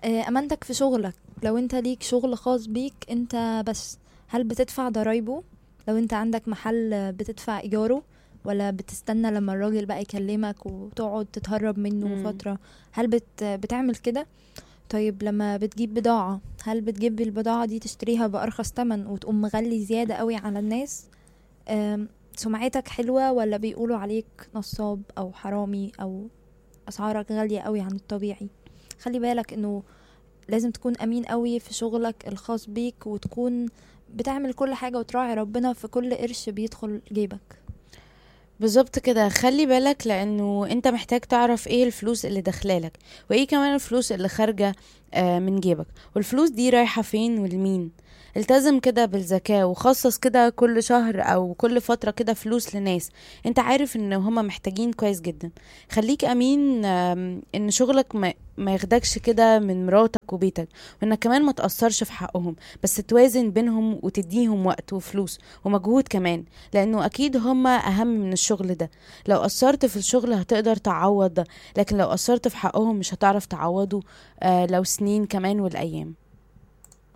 آه، امانتك في شغلك لو انت ليك شغل خاص بيك انت بس هل بتدفع ضرايبه لو انت عندك محل آه، بتدفع ايجاره ولا بتستنى لما الراجل بقى يكلمك وتقعد تتهرب منه مم. فترة هل بت بتعمل كده طيب لما بتجيب بضاعة هل بتجيب البضاعة دي تشتريها بأرخص تمن وتقوم مغلي زيادة قوي على الناس آم، سمعتك حلوة ولا بيقولوا عليك نصاب أو حرامي أو أسعارك غالية قوي عن الطبيعي خلي بالك إنه لازم تكون أمين قوي في شغلك الخاص بيك وتكون بتعمل كل حاجة وتراعي ربنا في كل قرش بيدخل جيبك بالظبط كده خلي بالك لانه انت محتاج تعرف ايه الفلوس اللي داخلالك وايه كمان الفلوس اللي خارجه آه، من جيبك والفلوس دي رايحه فين ولمين التزم كده بالذكاء وخصص كده كل شهر او كل فتره كده فلوس لناس انت عارف ان هما محتاجين كويس جدا خليك امين آم، ان شغلك ما ما ياخدكش كده من مراتك وبيتك وانك كمان ما تأثرش في حقهم بس توازن بينهم وتديهم وقت وفلوس ومجهود كمان لانه اكيد هما اهم من الشغل ده لو قصرت في الشغل هتقدر تعوض ده لكن لو قصرت في حقهم مش هتعرف تعوضه آه لو سنين كمان والايام